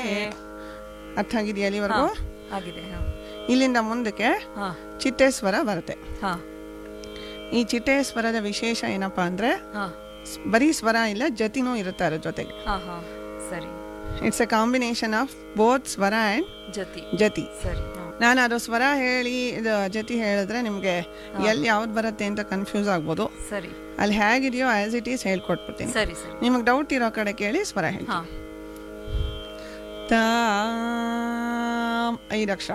ಅರ್ಥ ಆಗಿದೆಯಾ ಅಲ್ಲಿವರೆಗೂ ಆಗಿದೆ ಹಾ ಇಲ್ಲಿಂದ ಮುಂದಕ್ಕೆ ಹಾ ಚಿಟ್ಟೆ ಸ್ವರ ಬರುತ್ತೆ ಹಾ ಈ ಚಿಟ್ಟೆ ಸ್ವರದ ವಿಶೇಷ ಏನಪ್ಪಾ ಅಂದ್ರೆ ಹಾ ಸ್- ಬರೀ ಸ್ವರ ಇಲ್ಲ ಜತಿನೂ ಇರುತ್ತೆ ಅದ್ರ ಜೊತೆಗೆ ಹಾ ಹಾ ಸರಿ it's a combination of both swara and jati ಜತಿ ಸರಿ ಹಾ ನಾನು ಅದು ಸ್ವರ ಹೇಳಿ ಇದು ಜತಿ ಹೇಳಿದ್ರೆ ನಿಮಗೆ ಎಲ್ಲಿ ಯಾವ್ದು ಬರುತ್ತೆ ಅಂತ ಕನ್ಫ್ಯೂಸ್ ಆಗ್ಬೋದು ಸರಿ ಅಲ್ಲಿ ಹೇಗಿದೆಯೋ ಆಸ್ ಇಟ್ ಈಸ್ ಹೇಳ್ಕೊಟ್ಬಿಡ್ತೀನಿ ಸರಿ ಸರಿ ನಿಮಗೆ ಡೌಟ್ ಇರೋ ಕಡೆ ಕೇಳಿ ಸ್ವರ ಹೇಳಿ ಹಾ ತಾಮ್ ಐದು ಅಕ್ಷರ